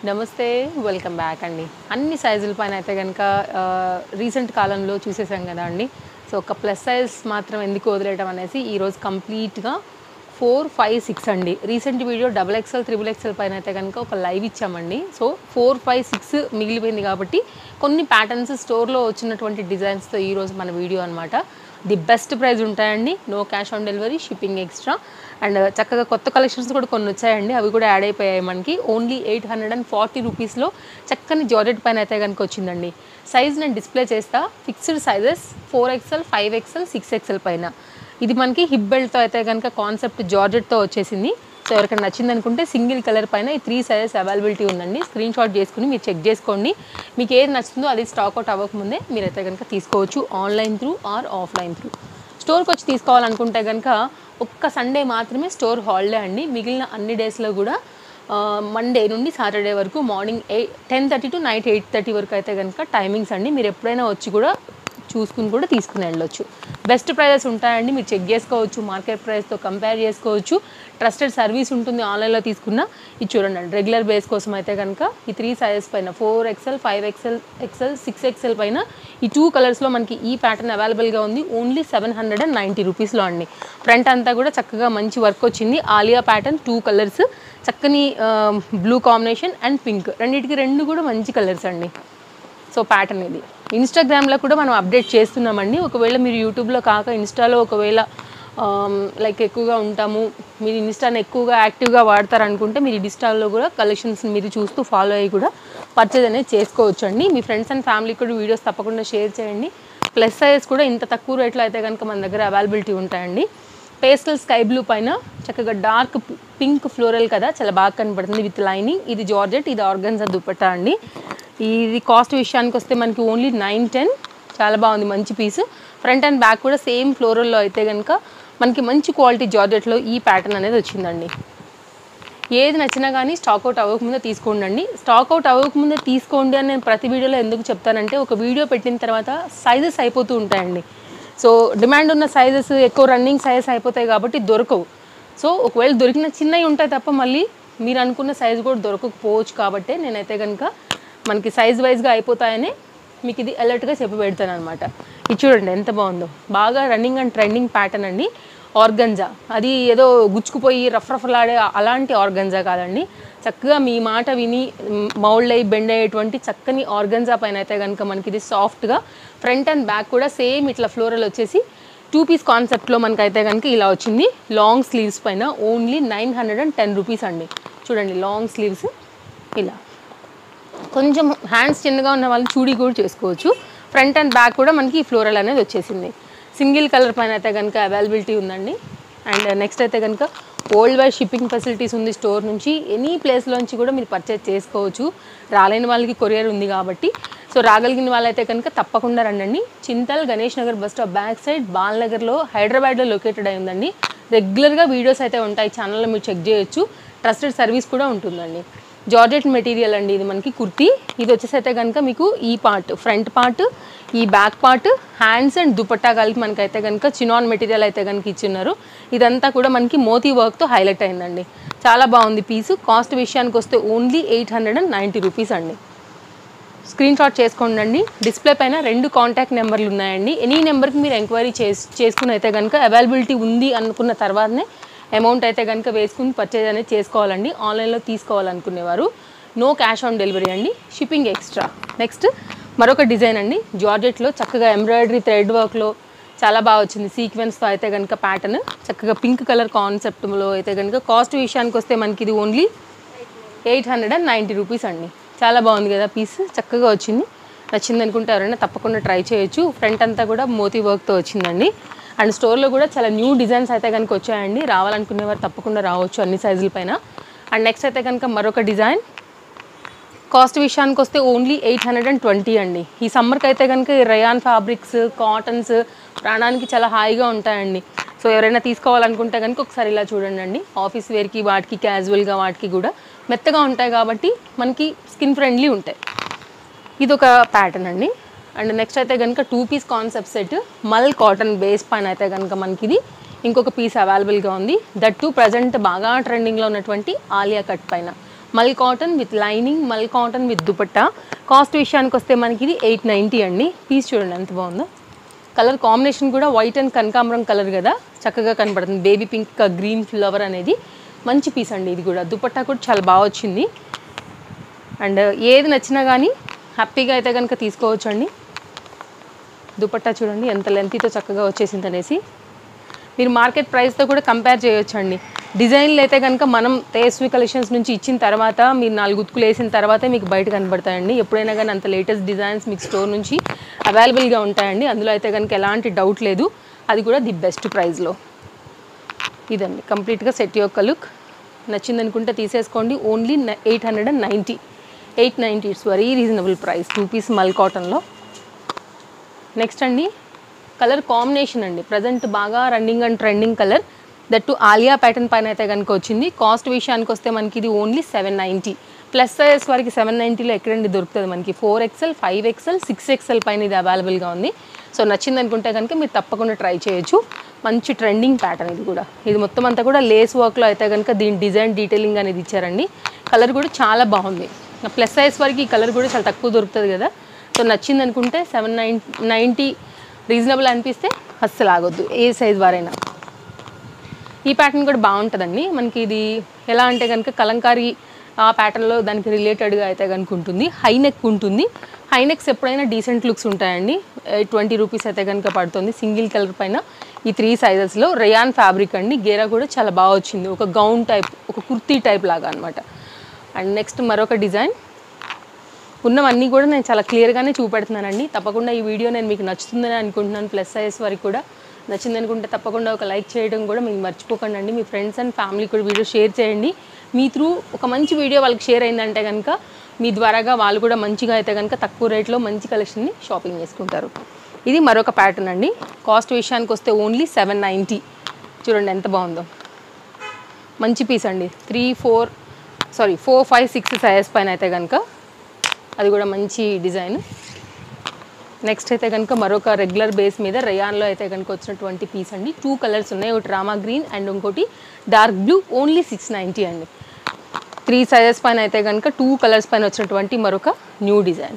నమస్తే welcome back అండి అన్ని సైజుల పైన అయితే కనుక రీసెంట్ కాలంలో చూసేసాం కదా అండి సో ఒక ప్లస్ సైజ్ మాత్రం ఎందుకు వదిలేయడం అనేసి ఈరోజు కంప్లీట్గా ఫోర్ ఫైవ్ సిక్స్ అండి recent video double XL triple XL పైన అయితే కనుక ఒక లైవ్ ఇచ్చామండి సో ఫోర్ ఫైవ్ సిక్స్ మిగిలిపోయింది కాబట్టి కొన్ని ప్యాటర్న్స్ స్టోర్లో వచ్చినటువంటి డిజైన్స్తో ఈరోజు మన వీడియో అనమాట ది బెస్ట్ ప్రైస్ ఉంటాయండి no cash on delivery shipping extra and చక్కగా కొత్త కలెక్షన్స్ కూడా కొన్ని వచ్చాయండి అవి కూడా యాడ్ అయిపోయాయి మనకి only eight hundred and forty రూపీస్లో చక్కని జార్జెట్ పైన అయితే కనుక వచ్చిందండి సైజ్ నేను డిస్ప్లే చేస్తా fixed sizes four XL five XL six XL పైన ఇది మనకి హిప్ బెల్ట్తో అయితే కనుక కాన్సెప్ట్ జార్జెట్తో వచ్చేసింది సో ఎవరికైనా నచ్చింది అనుకుంటే సింగిల్ కలర్ పైన ఈ త్రీ సైజెస్ అవైలబిలిటీ ఉందండి స్క్రీన్ షాట్ చేసుకుని మీరు చెక్ చేసుకోండి మీకు ఏది నచ్చుతుందో అది స్టాక్ అవుట్ అవ్వకముందే మీరైతే కనుక తీసుకోవచ్చు online through or offline through స్టోర్కి వచ్చి తీసుకోవాలనుకుంటే కనుక ఒక్క సండే మాత్రమే స్టోర్ హాలిడే అండి మిగిలిన అన్ని డేస్లో కూడా మండే నుండి సాటర్డే వరకు morning eight ten thirty to night eight thirty వరకు అయితే కనుక టైమింగ్స్ అండి మీరు ఎప్పుడైనా వచ్చి కూడా చూసుకుని కూడా తీసుకుని వెళ్ళొచ్చు బెస్ట్ ప్రైజెస్ ఉంటాయండి మీరు చెక్ చేసుకోవచ్చు మార్కెట్ ప్రైస్తో కంపేర్ చేసుకోవచ్చు ట్రస్టెడ్ సర్వీస్ ఉంటుంది ఆన్లైన్లో తీసుకున్న ఇది చూడండి రెగ్యులర్ బేస్ కోసం అయితే కనుక ఈ త్రీ సైజెస్ పైన four XL five XL XL six XL పైన ఈ టూ కలర్స్లో మనకి ఈ ప్యాటర్న్ అవైలబుల్గా ఉంది only seven hundred and ninety రూపీస్లో అండి ఫ్రంట్ అంతా కూడా చక్కగా మంచి వర్క్ వచ్చింది ఆలియా ప్యాటర్న్ టూ కలర్స్ చక్కని బ్లూ కాంబినేషన్ అండ్ పింక్ రెండింటికి రెండు కూడా మంచి కలర్స్ అండి సో ప్యాటర్న్ ఇది ఇన్స్టాగ్రామ్లో కూడా మనం అప్డేట్ చేస్తున్నామండి ఒకవేళ మీరు యూట్యూబ్లో కాక ఇన్స్టాలో ఒకవేళ లైక్ ఎక్కువగా ఉంటాము మీరు ఇన్స్టాని ఎక్కువగా యాక్టివ్గా వాడతారనుకుంటే మీరు ఇన్స్టాలో కూడా కలెక్షన్స్ మీరు చూస్తూ ఫాలో అయ్యి కూడా పర్చేజ్ అనేది చేసుకోవచ్చు అండి మీ ఫ్రెండ్స్ అండ్ ఫ్యామిలీ కూడా వీడియోస్ తప్పకుండా షేర్ చేయండి ప్లస్ సైజ్ కూడా ఇంత తక్కువ రేట్లో అయితే కనుక మన దగ్గర అవైలబిలిటీ ఉంటాయండి పేస్టల్ స్కై బ్లూ పైన చక్కగా డార్క్ పింక్ ఫ్లోరల్ కదా చాలా బాగా కనపడుతుంది విత్ లైనింగ్ ఇది జార్జెట్ ఇది ఆర్గన్జా దుపట్టా అండి ఇది కాస్ట్ విషయానికి వస్తే మనకి ఓన్లీ నైన్ టెన్ చాలా బాగుంది మంచి పీస్ ఫ్రంట్ అండ్ బ్యాక్ కూడా సేమ్ ఫ్లోరల్లో అయితే కనుక మనకి మంచి క్వాలిటీ జార్జెట్లో ఈ ప్యాటర్న్ అనేది వచ్చిందండి ఏది నచ్చినా కానీ స్టాక్ అవుట్ అవ్వకముందే తీసుకోండి అండి స్టాక్ అవుట్ అవ్వకముందే తీసుకోండి అని నేను ప్రతి వీడియోలో ఎందుకు చెప్తానంటే ఒక వీడియో పెట్టిన తర్వాత సైజెస్ అయిపోతూ ఉంటాయండి సో డిమాండ్ ఉన్న సైజెస్ ఎక్కువ రన్నింగ్ సైజెస్ అయిపోతాయి కాబట్టి దొరకవు సో ఒకవేళ దొరికిన చిన్నవి ఉంటాయి తప్ప మళ్ళీ మీరు అనుకున్న సైజు కూడా దొరకకపోవచ్చు కాబట్టి నేనైతే కనుక మనకి సైజ్ వైజ్గా అయిపోతాయని మీకు ఇది అలర్ట్గా చెప్పి పెడతాను అనమాట ఇది చూడండి ఎంత బాగుందో బాగా రన్నింగ్ అండ్ ట్రెండింగ్ ప్యాటర్న్ అండి ఆర్గంజా అది ఏదో గుచ్చుకుపోయి రఫ్ రఫ్లాడే అలాంటి ఆర్గంజా కాదండి చక్కగా మీ మాట విని మౌల్డ్ అయ్యి బెండ్ అయ్యేటువంటి చక్కని ఆర్గంజా పైన అయితే కనుక మనకి ఇది సాఫ్ట్గా ఫ్రంట్ అండ్ బ్యాక్ కూడా సేమ్ ఇట్లా ఫ్లోరల్ వచ్చేసి టూ పీస్ కాన్సెప్ట్లో మనకైతే కనుక ఇలా వచ్చింది లాంగ్ స్లీవ్స్ పైన only nine hundred and ten rupees అండి చూడండి లాంగ్ స్లీవ్స్ ఇలా కొంచెం హ్యాండ్స్ చిన్నగా ఉన్న వాళ్ళు చూడీ కూడా చేసుకోవచ్చు ఫ్రంట్ అండ్ బ్యాక్ కూడా మనకి ఈ ఫ్లోరల్ అనేది వచ్చేసింది సింగిల్ కలర్ పైన అయితే కనుక అవైలబిలిటీ ఉందండి అండ్ నెక్స్ట్ అయితే కనుక వరల్డ్ వైడ్ షిప్పింగ్ ఫెసిలిటీస్ ఉంది స్టోర్ నుంచి ఎనీ ప్లేస్లోంచి కూడా మీరు పర్చేజ్ చేసుకోవచ్చు రాలేని వాళ్ళకి కొరియర్ ఉంది కాబట్టి సో రాగలిగిన వాళ్ళైతే కనుక తప్పకుండా రండి Chintal Ganesh Nagar bus stop back side బాల్నగర్లో హైదరాబాద్లో లొకేటెడ్ అయి ఉందండి రెగ్యులర్గా వీడియోస్ అయితే ఉంటాయి ఛానల్లో మీరు చెక్ చేయొచ్చు ట్రస్టెడ్ సర్వీస్ కూడా ఉంటుందండి జార్జెట్ మెటీరియల్ అండి ఇది మనకి కుర్తీ ఇది వచ్చేసి అయితే కనుక మీకు ఈ పార్ట్ ఫ్రంట్ పార్ట్ ఈ back part hands and dupatta కలిపి మనకైతే కనుక చినాన్ మెటీరియల్ అయితే కనుక ఇచ్చిన్నారు ఇదంతా కూడా మనకి మోతీ వర్క్తో హైలైట్ అయిందండి చాలా బాగుంది పీసు కాస్ట్ విషయానికి వస్తే only eight hundred and ninety rupees అండి స్క్రీన్ షాట్ చేసుకోండి డిస్ప్లే పైన రెండు కాంటాక్ట్ నెంబర్లు ఉన్నాయండి ఎనీ నెంబర్కి మీరు ఎంక్వైరీ చేసి చేసుకుని అయితే కనుక అవైలబిలిటీ ఉంది అనుకున్న తర్వాతనే అమౌంట్ అయితే కనుక వేసుకుని పర్చేజ్ అనేది చేసుకోవాలండి ఆన్లైన్లో తీసుకోవాలనుకునేవారు నో క్యాష్ ఆన్ డెలివరీ అండి షిప్పింగ్ ఎక్స్ట్రా నెక్స్ట్ మరొక డిజైన్ అండి జార్జెట్లో చక్కగా ఎంబ్రాయిడరీ థ్రెడ్ వర్క్లో చాలా బాగా వచ్చింది సీక్వెన్స్తో అయితే కనుక ప్యాటర్న్ చక్కగా పింక్ కలర్ కాన్సెప్ట్లో అయితే కనుక కాస్ట్ విషయానికి వస్తే మనకి ఇది only eight hundred and ninety rupees అండి చాలా బాగుంది కదా పీస్ చక్కగా వచ్చింది నచ్చింది అనుకుంటే ఎవరైనా తప్పకుండా ట్రై చేయొచ్చు ఫ్రంట్ అంతా కూడా మోతీ వర్క్తో వచ్చిందండి అండ్ స్టోర్లో కూడా చాలా న్యూ డిజైన్స్ అయితే కనుక వచ్చాయండి రావాలనుకునేవారు తప్పకుండా రావచ్చు అన్ని సైజుల పైన అండ్ నెక్స్ట్ అయితే కనుక మరొక డిజైన్ కాస్ట్ విషయానికి వస్తే only eight hundred and twenty అండి ఈ సమ్మర్కి అయితే కనుక ఈ రయాన్ ఫ్యాబ్రిక్స్ కాటన్స్ ప్రాణానికి చాలా హాయిగా ఉంటాయండి సో ఎవరైనా తీసుకోవాలనుకుంటే కనుక ఒకసారి ఇలా చూడండి అండి ఆఫీస్ వేర్కి వాటికి క్యాజువల్గా వాటికి కూడా మెత్తగా ఉంటాయి కాబట్టి మనకి స్కిన్ ఫ్రెండ్లీ ఉంటాయి ఇది ఒక ప్యాటర్న్ అండి అండ్ నెక్స్ట్ అయితే కనుక two piece concept set mul cotton base పైన అయితే కనుక మనకి ఇది ఇంకొక పీస్ అవైలబుల్గా ఉంది దట్ టు ప్రజెంట్ బాగా ట్రెండింగ్లో ఉన్నటువంటి ఆలియా కట్ పైన mul cotton with lining mul cotton with dupatta cost విషయానికి వస్తే మనకి ఇది ఎయిట్ నైంటీ అండి పీస్ చూడండి ఎంత బాగుందో కలర్ కాంబినేషన్ కూడా వైట్ అండ్ కనకాంబరం కలర్ కదా చక్కగా కనపడుతుంది బేబీ పింక్ గ్రీన్ ఫ్లవర్ అనేది మంచి పీస్ అండి ఇది కూడా దుపట్టా కూడా చాలా బాగా వచ్చింది అండ్ ఏది నచ్చినా కానీ హ్యాపీగా అయితే కనుక తీసుకోవచ్చు అండి దుపట్టా చూడండి ఎంత లెంతీతో చక్కగా వచ్చేసింది అనేసి మీరు మార్కెట్ ప్రైస్తో కూడా కంపేర్ చేయొచ్చు అండి డిజైన్లు అయితే కనుక మనం తేస్వి కలెక్షన్స్ నుంచి ఇచ్చిన తర్వాత మీరు నాలుగు ఉతుకులు వేసిన తర్వాతే మీకు బయట కనబడతాయండి ఎప్పుడైనా కానీ అంత లేటెస్ట్ డిజైన్స్ మీకు స్టోర్ నుంచి అవైలబుల్గా ఉంటాయండి అందులో అయితే కనుక ఎలాంటి డౌట్ లేదు అది కూడా ది బెస్ట్ ప్రైస్లో ఇదండి కంప్లీట్గా సెట్ యొక్క లుక్ నచ్చింది అనుకుంటే తీసేసుకోండి only eight hundred and ninety eight ninety it's very reasonable price two piece mul కాటన్లో నెక్స్ట్ అండి కలర్ కాంబినేషన్ అండి ప్రజెంట్ బాగా running and trending colour that to Alia pattern పైన అయితే కనుక వచ్చింది కాస్ట్ విషయానికి వస్తే మనకి ఇది only seven ninety plus size వరకు సెవెన్ నైంటీలో ఎక్కడండి దొరుకుతుంది మనకి four XL five XL six XL పైన ఇది అవైలబుల్గా ఉంది సో నచ్చింది అనుకుంటే కనుక మీరు తప్పకుండా ట్రై చేయొచ్చు మంచి ట్రెండింగ్ ప్యాటర్న్ ఇది కూడా ఇది మొత్తం అంతా కూడా లేస్ వర్క్లో అయితే కనుక దీని డిజైన్ డీటెయిలింగ్ అనేది ఇచ్చారండి కలర్ కూడా చాలా బాగుంది ప్లస్ సైజ్ వరకు ఈ కలర్ కూడా చాలా తక్కువ దొరుకుతుంది కదా సో నచ్చింది అనుకుంటే సెవెన్ నైన్ నైంటీ రీజనబుల్ అనిపిస్తే అస్సలు ఆగొద్దు ఏ సైజ్ వారైనా ఈ ప్యాటర్న్ కూడా బాగుంటుందండి మనకి ఇది ఎలా అంటే కనుక కలంకారీ ఆ ప్యాటర్న్లో దానికి రిలేటెడ్గా అయితే కనుక ఉంటుంది హై నెక్ ఉంటుంది హై నెక్స్ ఎప్పుడైనా డీసెంట్ లుక్స్ ఉంటాయండి ట్వంటీ రూపీస్ అయితే కనుక పడుతుంది సింగిల్ కలర్ పైన ఈ త్రీ సైజెస్లో రేయాన్ ఫ్యాబ్రిక్ అండి గేరా కూడా చాలా బాగా వచ్చింది ఒక గౌన్ టైప్ ఒక కుర్తీ టైప్ లాగా అనమాట అండ్ నెక్స్ట్ మరొక డిజైన్ ఉన్నవన్నీ కూడా నేను చాలా క్లియర్గానే చూపెడుతున్నానండి తప్పకుండా ఈ వీడియో నేను మీకు నచ్చుతుందని అనుకుంటున్నాను ప్లస్ సైజ్ వరకు కూడా నచ్చింది అనుకుంటే తప్పకుండా ఒక లైక్ చేయడం కూడా మీకు మర్చిపోకండి అండి మీ ఫ్రెండ్స్ అండ్ ఫ్యామిలీ కూడా వీడియో షేర్ చేయండి మీ త్రూ ఒక మంచి వీడియో వాళ్ళకి షేర్ అయిందంటే కనుక మీ ద్వారాగా వాళ్ళు కూడా మంచిగా అయితే కనుక తక్కువ రేట్లో మంచి కలెక్షన్ని షాపింగ్ చేసుకుంటారు ఇది మరొక ప్యాటర్న్ అండి కాస్ట్ విషయానికి వస్తే ఓన్లీ సెవెన్ నైంటీ చూడండి ఎంత బాగుందో మంచి పీస్ అండి three four sorry four five six sizes పైన అయితే కనుక అది కూడా మంచి డిజైన్ నెక్స్ట్ అయితే కనుక మరొక రెగ్యులర్ బేస్ మీద రయాన్లో అయితే కనుక వచ్చినటువంటి పీస్ అండి టూ కలర్స్ ఉన్నాయి ఒకటి రామా గ్రీన్ అండ్ ఇంకోటి dark blue only six ninety అండి త్రీ సైజెస్ పైన అయితే కనుక టూ కలర్స్ పైన వచ్చినటువంటి మరొక న్యూ డిజైన్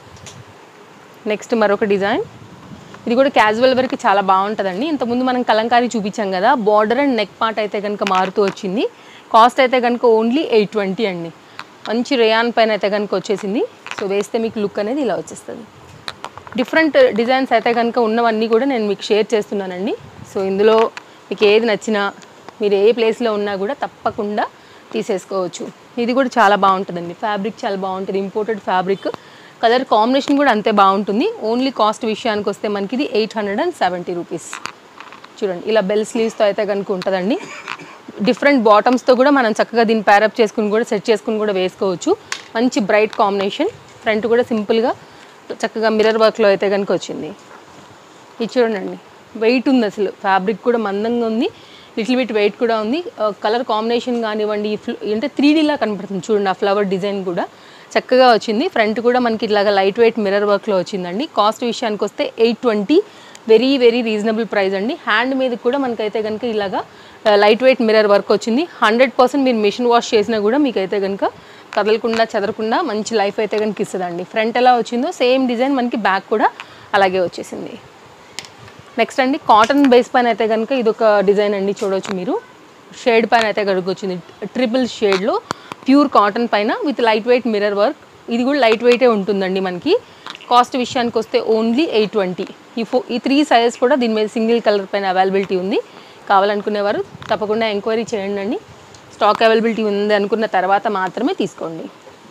నెక్స్ట్ మరొక డిజైన్ ఇది కూడా క్యాజువల్ వరకు చాలా బాగుంటుందండి ఇంతకుముందు మనం కలంకారీ చూపించాం కదా బార్డర్ అండ్ నెక్ పార్ట్ అయితే కనుక మారుతూ వచ్చింది కాస్ట్ అయితే కనుక ఓన్లీ ఎయిట్ ట్వంటీ అండి మంచి రేయాన్ పైన అయితే కనుక వచ్చేసింది సో వేస్తే మీకు లుక్ అనేది ఇలా వచ్చేస్తుంది డిఫరెంట్ డిజైన్స్ అయితే కనుక ఉన్నవన్నీ కూడా నేను మీకు షేర్ చేస్తున్నానండి సో ఇందులో మీకు ఏది నచ్చినా మీరు ఏ ప్లేస్లో ఉన్నా కూడా తప్పకుండా తీసేసుకోవచ్చు ఇది కూడా చాలా బాగుంటుందండి ఫ్యాబ్రిక్ చాలా బాగుంటుంది ఇంపోర్టెడ్ ఫ్యాబ్రిక్ కలర్ కాంబినేషన్ కూడా అంతే బాగుంటుంది ఓన్లీ కాస్ట్ విషయానికి వస్తే మనకి ఇది eight hundred and seventy rupees చూడండి ఇలా బెల్ స్లీవ్స్తో అయితే కనుక ఉంటుందండి డిఫరెంట్ బాటమ్స్తో కూడా మనం చక్కగా దీన్ని ప్యారప్ చేసుకుని కూడా సెట్ చేసుకుని కూడా వేసుకోవచ్చు మంచి బ్రైట్ కాంబినేషన్ ఫ్రంట్ కూడా సింపుల్గా చక్కగా మిర్రర్ వర్క్లో అయితే కనుక వచ్చింది ఇది చూడండి వెయిట్ ఉంది అసలు ఫ్యాబ్రిక్ కూడా మందంగా ఉంది లిటిల్ బిట్ వెయిట్ కూడా ఉంది కలర్ కాంబినేషన్ కానివ్వండి ఈ ఫ్ల- అంటే త్రీ డీలా కనపడుతుంది చూడండి ఆ ఫ్లవర్ డిజైన్ కూడా చక్కగా వచ్చింది ఫ్రంట్ కూడా మనకి ఇట్లాగా లైట్ వెయిట్ మిర్రర్ వర్క్లో వచ్చిందండి కాస్ట్ విషయానికి వస్తే eight twenty very very reasonable price అండి హ్యాండ్ మీద కూడా మనకైతే కనుక ఇలాగా లైట్ వెయిట్ మిర్రర్ వర్క్ వచ్చింది హండ్రెడ్ పర్సెంట్ మీరు మిషన్ వాష్ చేసినా కూడా మీకైతే కనుక కదలకుండా చెదరకుండా మంచి లైఫ్ అయితే కనుక ఇస్తుందండి ఫ్రంట్ ఎలా వచ్చిందో సేమ్ డిజైన్ మనకి బ్యాక్ కూడా అలాగే వచ్చేసింది నెక్స్ట్ అండి కాటన్ బేస్ పైన అయితే కనుక ఇది ఒక డిజైన్ అండి చూడవచ్చు మీరు షేడ్ పైన అయితే కనుక వచ్చింది ట్రిపుల్ షేడ్లో ప్యూర్ కాటన్ పైన with light weight mirror work ఇది కూడా లైట్ వెయిటే ఉంటుందండి మనకి కాస్ట్ విషయానికి వస్తే ఓన్లీ ఎయిట్ ట్వంటీ ఈ ఫో ఈ త్రీ సైజెస్ కూడా దీని మీద సింగిల్ కలర్ పైన అవైలబిలిటీ ఉంది కావాలనుకునేవారు తప్పకుండా ఎంక్వైరీ చేయండి అండి స్టాక్ అవైలబిలిటీ ఉంది అనుకున్న తర్వాత మాత్రమే తీసుకోండి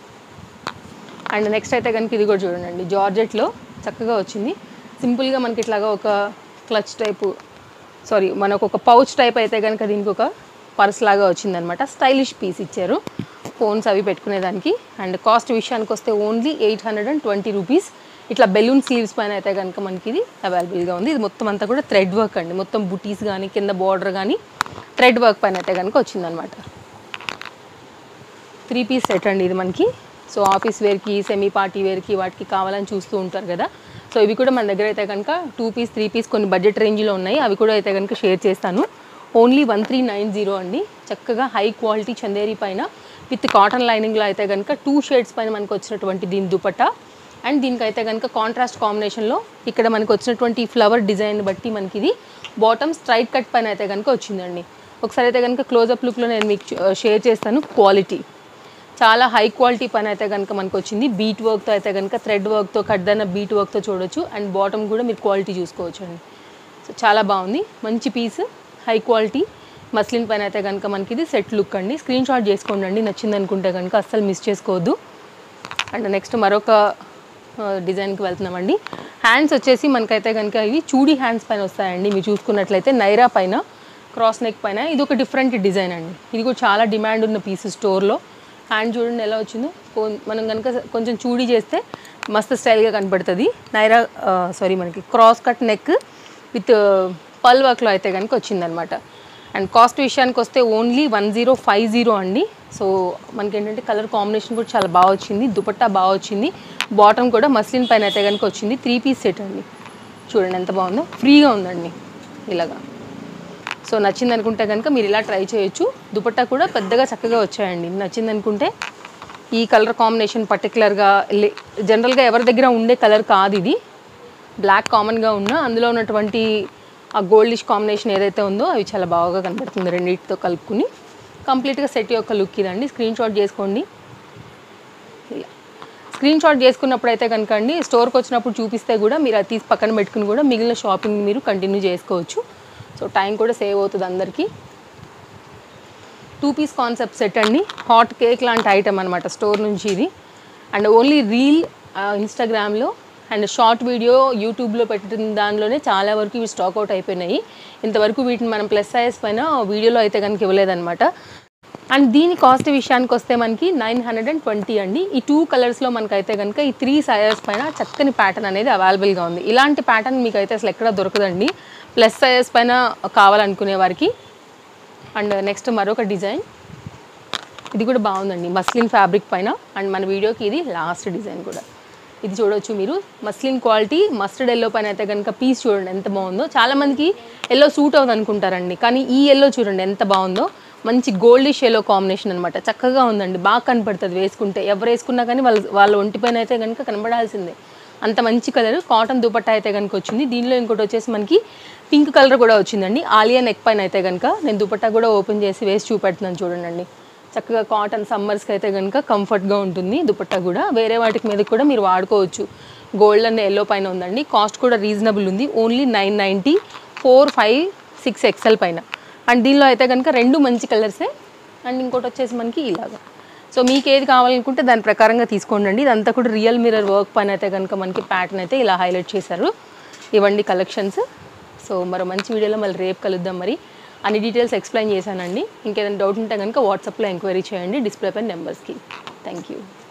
అండ్ నెక్స్ట్ అయితే కనుక ఇది కూడా చూడండి జార్జెట్లో చక్కగా వచ్చింది సింపుల్గా మనకి ఇట్లాగా ఒక క్లచ్ టైపు సారీ మనకు ఒక పౌచ్ టైప్ అయితే కనుక దీనికి ఒక పర్స్ లాగా వచ్చిందనమాట స్టైలిష్ పీస్ ఇచ్చారు ఫోన్స్ అవి పెట్టుకునేదానికి అండ్ కాస్ట్ విషయానికి వస్తే only eight hundred and twenty rupees ఇట్లా బెలూన్ స్లీవ్స్ పైన అయితే కనుక మనకి ఇది అవైలబుల్గా ఉంది ఇది మొత్తం అంతా కూడా థ్రెడ్ వర్క్ అండి మొత్తం బుటీస్ కానీ కింద బార్డర్ కానీ థ్రెడ్ వర్క్ పైన అయితే కనుక వచ్చిందనమాట త్రీ పీస్ సెట్ అండి ఇది మనకి సో ఆఫీస్ వేర్కి సెమీ పార్టీ వేర్కి వాటికి కావాలని చూస్తూ ఉంటారు కదా సో ఇవి కూడా మన దగ్గర అయితే కనుక టూ పీస్ త్రీ పీస్ కొన్ని బడ్జెట్ రేంజ్లో ఉన్నాయి అవి కూడా అయితే కనుక షేర్ చేస్తాను only one three nine zero అండి చక్కగా హై క్వాలిటీ చందేరి పైన విత్ కాటన్ లైనింగ్లో అయితే కనుక టూ షేడ్స్ పైన మనకు వచ్చినటువంటి దీని దుపట్టా అండ్ దీనికైతే కనుక కాంట్రాస్ట్ కాంబినేషన్లో ఇక్కడ మనకు వచ్చినటువంటి ఫ్లవర్ డిజైన్ బట్టి మనకి ఇది బాటమ్ స్ట్రైట్ కట్ పైన అయితే కనుక వచ్చిందండి ఒకసారి అయితే కనుక క్లోజప్ లుక్లో నేను మీకు షేర్ చేస్తాను క్వాలిటీ చాలా హై క్వాలిటీ పని అయితే కనుక మనకు వచ్చింది బీట్ వర్క్తో అయితే కనుక థ్రెడ్ వర్క్తో కడ్దన్న బీట్ వర్క్తో చూడొచ్చు అండ్ బాటమ్ కూడా మీరు క్వాలిటీ చూసుకోవచ్చు అండి సో చాలా బాగుంది మంచి పీస్ హై క్వాలిటీ మస్లిన్ పైన అయితే కనుక మనకి ఇది సెట్ లుక్ అండి స్క్రీన్ షాట్ చేసుకోండి అండి నచ్చింది అనుకుంటే కనుక అస్సలు మిస్ చేసుకోవద్దు అండ్ నెక్స్ట్ మరొక ఆ, డిజైన్కి వెళ్తున్నామండి హ్యాండ్స్ వచ్చేసి మనకైతే కనుక ఇవి చూడీ హ్యాండ్స్ పైన వస్తాయండి మీరు చూసుకున్నట్లయితే నైరా పైన క్రాస్ నెక్ పైన ఇది ఒక డిఫరెంట్ డిజైన్ అండి ఇది కూడా చాలా డిమాండ్ ఉన్న పీస్ స్టోర్లో హ్యాండ్ చూడండి ఎలా వచ్చిందో కొ- మనం కనుక కొంచెం చూడీ చేస్తే మస్తు స్టైల్గా కనపడుతుంది నైరా సారీ మనకి క్రాస్ కట్ నెక్ విత్ పల్ వర్క్లో అయితే కనుక వచ్చిందనమాట అండ్ కాస్ట్ విషయానికి వస్తే only one zero five zero అండి సో మనకి ఏంటంటే కలర్ కాంబినేషన్ కూడా చాలా బాగా వచ్చింది దుపట్టా బాగా వచ్చింది బాటమ్ కూడా మస్లిన్ పైన అయితే కనుక వచ్చింది త్రీ పీస్ సెట్ అండి చూడండి ఎంత బాగుందో ఫ్రీగా ఉందండి ఇలాగా సో నచ్చింది అనుకుంటే కనుక మీరు ఇలా ట్రై చేయొచ్చు దుపట్టా కూడా పెద్దగా చక్కగా వచ్చాయండి నచ్చింది అనుకుంటే ఈ కలర్ కాంబినేషన్ పర్టికులర్గా జనరల్గా ఎవరి దగ్గర ఉండే కలర్ కాదు ఇది బ్లాక్ కామన్గా ఉన్న అందులో ఉన్నటువంటి ఆ గోల్డిష్ కాంబినేషన్ ఏదైతే ఉందో అవి చాలా బాగా కనబడుతుంది రెండింటితో కలుపుకుని కంప్లీట్గా సెట్ యొక్క లుక్ ఇదండి స్క్రీన్ షాట్ చేసుకోండి ఇలా స్క్రీన్ షాట్ చేసుకున్నప్పుడు అయితే కనుక అండి స్టోర్కి వచ్చినప్పుడు చూపిస్తే కూడా మీరు అది తీసి పక్కన పెట్టుకుని కూడా మిగిలిన షాపింగ్ మీరు కంటిన్యూ చేసుకోవచ్చు సో టైం కూడా సేవ్ అవుతుంది అందరికీ టూ పీస్ కాన్సెప్ట్ సెట్ అండి హాట్ కేక్ లాంటి ఐటమ్ అనమాట స్టోర్ నుంచి ఇది అండ్ ఓన్లీ రీల్ ఇన్స్టాగ్రామ్లో అండ్ షార్ట్ వీడియో యూట్యూబ్లో పెట్టిన దానిలోనే చాలా వరకు ఇవి స్టాక్ అవుట్ అయిపోయినాయి ఇంతవరకు వీటిని మనం ప్లస్ సైజ్ పైన వీడియోలో అయితే కనుక ఇవ్వలేదన్నమాట అండ్ దీని కాస్ట్ విషయానికి వస్తే మనకి నైన్ హండ్రెడ్ అండ్ ట్వంటీ అండి ఈ టూ కలర్స్లో మనకైతే కనుక ఈ త్రీ సైజెస్ పైన చక్కని ప్యాటర్న్ అనేది అవైలబుల్గా ఉంది ఇలాంటి ప్యాటర్న్ మీకు అయితే అసలు ఎక్కడ దొరకదండి ప్లస్ సైజెస్ పైన కావాలనుకునే వారికి అండ్ నెక్స్ట్ మరొక డిజైన్ ఇది కూడా బాగుందండి మస్లిన్ ఫ్యాబ్రిక్ పైన అండ్ మన వీడియోకి ఇది లాస్ట్ డిజైన్ కూడా ఇది చూడొచ్చు మీరు మస్లిన్ క్వాలిటీ మస్టర్డ్ ఎల్లో పైన అయితే కనుక పీస్ చూడండి ఎంత బాగుందో చాలామందికి ఎల్లో సూట్ అవుతుంది అనుకుంటారండి కానీ ఈ ఎల్లో చూడండి ఎంత బాగుందో మంచి గోల్డిష్ ఎల్లో కాంబినేషన్ అనమాట చక్కగా ఉందండి బాగా కనపడుతుంది వేసుకుంటే ఎవరు వేసుకున్నా కానీ వాళ్ళ వాళ్ళ ఒంటిపైన అయితే కనుక కనబడాల్సిందే అంత మంచి కలర్ కాటన్ దుపట్టా అయితే కనుక వచ్చింది దీనిలో ఇంకోటి వచ్చేసి మనకి పింక్ కలర్ కూడా వచ్చిందండి ఆలియా నెక్ పైన అయితే కనుక నేను దుపట్టా కూడా ఓపెన్ చేసి వేసి చూపెడుతున్నాను చూడండి చక్కగా కాటన్ సమ్మర్స్కి అయితే కనుక కంఫర్ట్గా ఉంటుంది దుపట్టా కూడా వేరే వాటికి మీద కూడా మీరు వాడుకోవచ్చు గోల్డ్ అండ్ ఎల్లో పైన ఉందండి కాస్ట్ కూడా రీజనబుల్ ఉంది only nine ninety four five six XL పైన అండ్ దీనిలో అయితే కనుక రెండు మంచి కలర్సే అండ్ ఇంకోటి వచ్చేసి మనకి ఇలాగా సో మీకు ఏది కావాలనుకుంటే దాని ప్రకారంగా తీసుకోండి అండి ఇదంతా కూడా రియల్ మిరర్ వర్క్ పైన అయితే కనుక మనకి ప్యాటర్న్ అయితే ఇలా హైలైట్ చేశారు ఇవ్వండి కలెక్షన్స్ సో మరో మంచి వీడియోలో మళ్ళీ రేపు కలుద్దాం మరి అన్ని డీటెయిల్స్ ఎక్స్ప్లెయిన్ చేశానండి ఇంకేదైనా డౌట్ ఉంటే కనుక వాట్సాప్లో ఎంక్వైరీ చేయండి డిస్ప్లే పైన నెంబర్స్కి థ్యాంక్ యూ